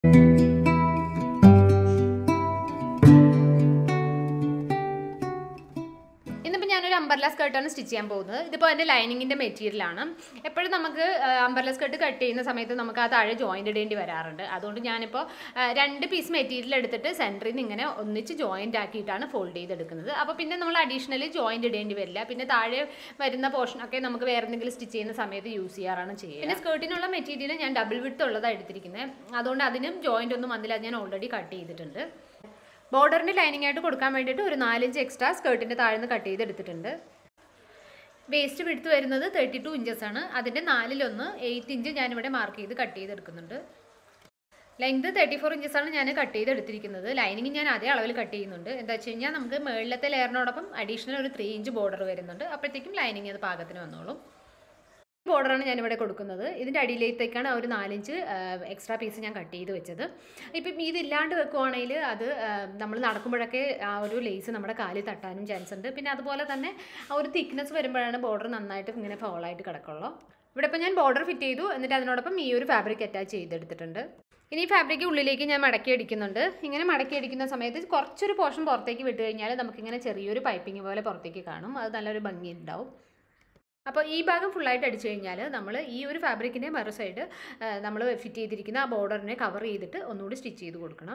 ഇന്നിപ്പോൾ ഞാനൊരു അമ്പർല സ്കേർട്ടാണ് സ്റ്റിച്ച് ചെയ്യാൻ പോകുന്നത് ഇതിപ്പോൾ അതിൻ്റെ ലൈനിങ്ങിൻ്റെ മെറ്റീരിയലാണ് എപ്പോഴും നമുക്ക് അമ്പർല സ്കേർട്ട് കട്ട് ചെയ്യുന്ന സമയത്ത് നമുക്ക് ആ താഴെ ജോയിൻ്റ് ഇടേണ്ടി വരാറുണ്ട് അതുകൊണ്ട് ഞാനിപ്പോൾ ആ, രണ്ട് പീസ് മെറ്റീരിയൽ എടുത്തിട്ട് സെൻറ്ററിൽ നിന്ന് ഇങ്ങനെ ഒന്നിച്ച് ജോയിൻ്റ് ആക്കിയിട്ടാണ് ഫോൾഡ് ചെയ്തെടുക്കുന്നത് അപ്പോൾ പിന്നെ നമ്മൾ അഡീഷണലി ജോയിൻ്റ് ഇടേണ്ടി വരില്ല പിന്നെ താഴെ വരുന്ന പോർഷനൊക്കെ നമുക്ക് വേറെ എന്തെങ്കിലും സ്റ്റിച്ച് ചെയ്യുന്ന സമയത്ത് യൂസ് ചെയ്യാറാണ് ചെയ്യുക പിന്നെ സ്കേർട്ടിനുള്ള മെറ്റീരിയൽ ഞാൻ ഡബിൾ വിഡ്ത്ത് ഉള്ളതാണ് എടുത്തിരിക്കുന്നത് അതുകൊണ്ട് അതിനും ജോയിൻ്റ് ഒന്നും വന്നില്ല അത് ഞാൻ ഓൾറെഡി കട്ട് ചെയ്തിട്ടുണ്ട് ബോർഡറിന് ലൈനിങ് ആയിട്ട് കൊടുക്കാൻ വേണ്ടിയിട്ട് ഒരു നാലിഞ്ച് എക്സ്ട്രാ സ്കേർട്ടിൻ്റെ താഴെ നിന്ന് കട്ട് ചെയ്തെടുത്തിട്ടുണ്ട് വേസ്റ്റ് വിടുത്ത് വരുന്നത് തേർട്ടി ടു ഇഞ്ചസ് ആണ് അതിൻ്റെ നാലിലൊന്ന് എയ്റ്റ് ഇഞ്ച് ഞാനിവിടെ മാർക്ക് ചെയ്ത് കട്ട് ചെയ്തെടുക്കുന്നുണ്ട് ലെങ്ത് തേർട്ടി ഫോർ ഇഞ്ചസ് ആണ് ഞാൻ കട്ട് ചെയ്തെടുത്തിരിക്കുന്നത് ലൈനിങ് ഞാൻ അതേ അളവിൽ കട്ട് ചെയ്യുന്നുണ്ട് എന്താ വെച്ച് കഴിഞ്ഞാൽ നമുക്ക് മുകളിലത്തെ ലെയറിനോടൊപ്പം അഡീഷണൽ ഒരു ത്രീ ഇഞ്ച് ബോർഡർ വരുന്നുണ്ട് അപ്പോഴത്തേക്കും ലൈനിങ് അത് പാകത്തിന് വന്നോളും ബോർഡറാണ് ഞാനിവിടെ കൊടുക്കുന്നത് ഇതിൻ്റെ അടിയിലേക്കാണ് ആ ഒരു നാലിഞ്ച് എക്സ്ട്രാ പീസ് ഞാൻ കട്ട് ചെയ്ത് വെച്ചത് ഇപ്പം ഇതില്ലാണ്ട് വെക്കുവാണെങ്കിൽ അത് നമ്മൾ നടക്കുമ്പോഴൊക്കെ ആ ഒരു ലേസ് നമ്മുടെ കാലിൽ തട്ടാനും ചാൻസ് ഉണ്ട് പിന്നെ അതുപോലെ തന്നെ ആ ഒരു തിക്നെസ് വരുമ്പോഴാണ് ബോർഡർ നന്നായിട്ട് ഇങ്ങനെ ഫോളായിട്ട് കിടക്കുള്ളൂ ഇവിടെ ഇപ്പോൾ ഞാൻ ബോർഡർ ഫിറ്റ് ചെയ്തു എന്നിട്ട് അതിനോടൊപ്പം ഈ ഒരു ഫാബ്രിക് അറ്റാച്ച് ചെയ്തെടുത്തിട്ടുണ്ട് ഇനി ഈ ഫാബ്രിക് ഉള്ളിലേക്ക് ഞാൻ മടക്കി അടിക്കുന്നുണ്ട് ഇങ്ങനെ മടക്കി അടിക്കുന്ന സമയത്ത് കുറച്ചൊരു പോർഷൻ പുറത്തേക്ക് വിട്ട് കഴിഞ്ഞാൽ നമുക്കിങ്ങനെ ചെറിയൊരു പൈപ്പിംഗ് പോലെ പുറത്തേക്ക് കാണും അത് നല്ലൊരു ഭംഗി ഉണ്ടാവും അപ്പോൾ ഈ ഭാഗം ഫുള്ളായിട്ട് അടിച്ചു കഴിഞ്ഞാൽ നമ്മൾ ഈ ഒരു ഫാബ്രിക്കിൻ്റെ മറു സൈഡ് നമ്മൾ ഫിറ്റ് ചെയ്തിരിക്കുന്ന ആ ബോർഡറിനെ കവർ ചെയ്തിട്ട് ഒന്നുകൂടി സ്റ്റിച്ച് ചെയ്ത് കൊടുക്കണം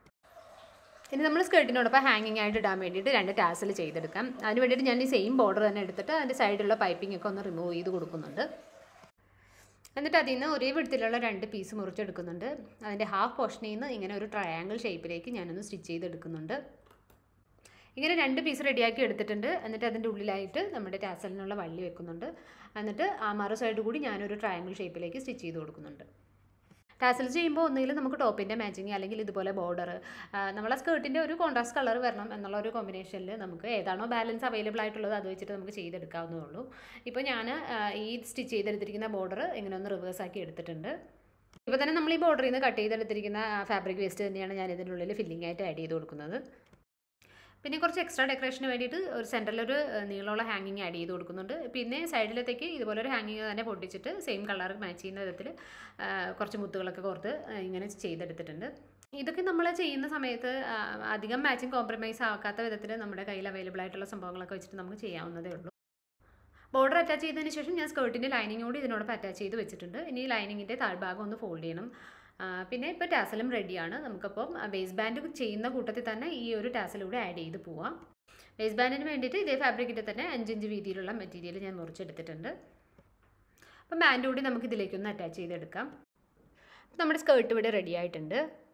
ഇനി നമ്മൾ സ്കേർട്ടിനോടൊപ്പം ഹാങ്ങിങ് ആയിട്ട് ഇടാൻ വേണ്ടിയിട്ട് രണ്ട് ടാസൽ ചെയ്തെടുക്കാം അതിന് വേണ്ടിയിട്ട് ഞാൻ ഈ സെയിം ബോർഡർ തന്നെ എടുത്തിട്ട് അതിൻ്റെ സൈഡിലുള്ള പൈപ്പിംഗ് ഒക്കെ ഒന്ന് റിമൂവ് ചെയ്ത് കൊടുക്കുന്നുണ്ട് എന്നിട്ട് അതിൽ നിന്ന് ഒരേ വിധത്തിലുള്ള രണ്ട് പീസ് മുറിച്ചെടുക്കുന്നുണ്ട് അതിൻ്റെ ഹാഫ് പോർഷനിൽ നിന്ന് ഇങ്ങനെ ഒരു ട്രയാങ്കിൾ ഷേപ്പിലേക്ക് ഞാനൊന്ന് സ്റ്റിച്ച് ചെയ്തെടുക്കുന്നുണ്ട് ഇങ്ങനെ രണ്ട് പീസ് റെഡിയാക്കി എടുത്തിട്ടുണ്ട് എന്നിട്ട് അതിൻ്റെ ഉള്ളിലായിട്ട് നമ്മുടെ ടാസലിനുള്ള വള്ളി വെക്കുന്നുണ്ട് എന്നിട്ട് ആ മറു സൈഡ് കൂടി ഞാനൊരു ട്രയാങ്കിൾ ഷേപ്പിലേക്ക് സ്റ്റിച്ച് ചെയ്ത് കൊടുക്കുന്നുണ്ട് ടാസൽസ് ചെയ്യുമ്പോൾ ഒന്നുകിൽ നമുക്ക് ടോപ്പിൻ്റെ മാച്ചിങ് അല്ലെങ്കിൽ ഇതുപോലെ ബോർഡർ നമ്മളെ സ്കേർട്ടിൻ്റെ ഒരു കോൺട്രാസ്റ്റ് കളർ വരണം എന്നുള്ള ഒരു കോമ്പിനേഷനിൽ നമുക്ക് ഏതാണോ ബാലൻസ് അവൈലബിൾ ആയിട്ടുള്ളത് അത് വെച്ചിട്ട് നമുക്ക് ചെയ്തെടുക്കാവുന്നേ ഉള്ളൂ ഇപ്പോൾ ഞാൻ ഈ സ്റ്റിച്ച് ചെയ്തെടുത്തിരിക്കുന്ന ബോർഡർ ഇങ്ങനെ ഒന്ന് റിവേഴ്സ് ആക്കി എടുത്തിട്ടുണ്ട് ഇപ്പോൾ തന്നെ നമ്മൾ ഈ ബോർഡറിൽ നിന്ന് കട്ട് ചെയ്തെടുത്തിരിക്കുന്ന ഫാബ്രിക് വേസ്റ്റ് തന്നെയാണ് ഞാൻ ഇതിൻ്റെ ഉള്ളിൽ ഫില്ലിംഗ് ആയിട്ട് ആഡ് ചെയ്ത് കൊടുക്കുന്നത് പിന്നെ കുറച്ച് എക്സ്ട്രാ ഡെക്കറേഷന് വേണ്ടിയിട്ട് ഒരു സെൻറ്ററിൽ ഒരു നീളമുള്ള ഹാങ്ങിങ് ആഡ് ചെയ്ത് കൊടുക്കുന്നുണ്ട് പിന്നെ സൈഡിലത്തേക്ക് ഇതുപോലെ ഒരു ഹാങ്ങിങ് തന്നെ പൊട്ടിച്ചിട്ട് സെയിം കളർ മാച്ച് ചെയ്യുന്ന വിധത്തിൽ കുറച്ച് മുത്തുകളൊക്കെ കോർത്ത് ഇങ്ങനെ ചെയ്തെടുത്തിട്ടുണ്ട് ഇതൊക്കെ നമ്മൾ ചെയ്യുന്ന സമയത്ത് അധികം മാച്ചിങ് കോംപ്രമൈസ് ആക്കാത്ത വിധത്തിൽ നമ്മുടെ കയ്യിൽ അവൈലബിൾ ആയിട്ടുള്ള സംഭവങ്ങളൊക്കെ വെച്ചിട്ട് നമുക്ക് ചെയ്യാവുന്നതേ ഉള്ളൂ ബോർഡർ അറ്റാച്ച് ചെയ്തതിന് ശേഷം ഞാൻ സ്കേർട്ടിൻ്റെ ലൈനിങ് കൂടി ഇതിനോടൊപ്പം അറ്റാച്ച് ചെയ്ത് വെച്ചിട്ടുണ്ട് ഇനി ലൈനിങ്ങിൻ്റെ താഴ്ഭാഗം ഒന്ന് ഫോൾഡ് ചെയ്യണം പിന്നെ ഇപ്പോൾ ടാസലും റെഡിയാണ് നമുക്കപ്പം ബേസ് ബാൻഡ് ചെയ്യുന്ന കൂട്ടത്തിൽ തന്നെ ഈ ഒരു ടാസലൂടെ ആഡ് ചെയ്ത് പോവാം ബേസ് ബാൻഡിന് വേണ്ടിയിട്ട് ഇതേ ഫാബ്രിക്കിൻ്റെ തന്നെ അഞ്ചിഞ്ച് വീതിയിലുള്ള മെറ്റീരിയൽ ഞാൻ മുറിച്ചെടുത്തിട്ടുണ്ട് അപ്പം ബാൻഡ് കൂടി നമുക്ക് ഇതിലേക്കൊന്ന് അറ്റാച്ച് ചെയ്തെടുക്കാം നമ്മുടെ സ്കേർട്ട് ഇവിടെ റെഡി ആയിട്ടുണ്ട്